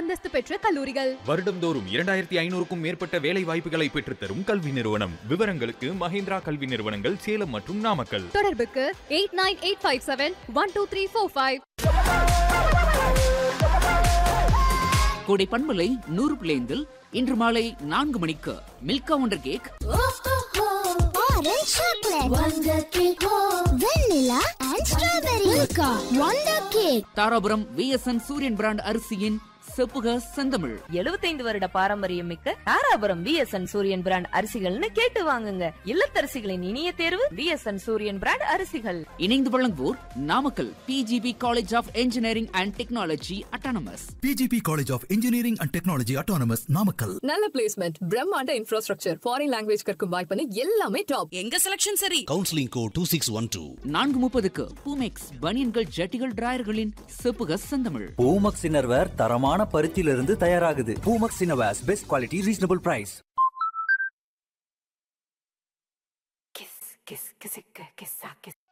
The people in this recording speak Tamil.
அந்தஸ்து பெற்ற கல்லூரிகள் வருடம்தோறும் இரண்டாயிரத்தி ஐநூறுக்கும் மேற்பட்ட வேலை வாய்ப்புகளை பெற்றுத்தரும் கல்வி நிறுவனம் விவரங்களுக்கு மஹிந்திரா கல்வி நிறுவனங்கள் சேலம் மற்றும் நாமக்கல் தொடர்புக்கு eight nine eight five seven one two three four five கோடை பண்பலை நூறு பிளேந்தில் இன்று மாலை நான்கு மணிக்கு Milka wonder cake Orange chocolate, Wonder Cake, Vanilla and Strawberry, Milka, Wonder Cake. Dharapuram VSN Suriyan brand அரிசியின் செப்புக செந்தமிழ் எழுபத்தைந்து வருட பாரம்பரியம் மிக்க தாராபுரம் விஎஸ்என் சூரியன் பிராண்ட் அரிசிகள்னு கேட்டு வாங்குங்க இல்லத்தரசிகளின் இனிய தேர்வு விஎஸ்என் சூரியன் பிராண்ட் அரிசிகள் இணைந்து வழங்குவோர் Namakkal PGP college of engineering and technology autonomous PGP College of Engineering and Technology Autonomous Namakkal நல்ல பிளேஸ்மெண்ட் பிரம்மாண்ட இன்ஃப்ராஸ்ட்ரக்சர் ஃபாரின் லாங்குவேஜ் கற்கும் வாய்ப்புன்னு எல்லாமே டாப் எங்க செலக்ஷன் சரி counselling code two six one two நான்கு முப்பதுக்கு பூமெக்ஸ் பனியன்கள் ஜட்டிகள் டிராயர்களின் செப்புக செந்தமிழ் பூமக்ஸ் இன்னர்வேர் தரமான பருத்தியிலிருந்து தயாராகுது Poomex innerwears best quality reasonable price kiss kiss kiss kiss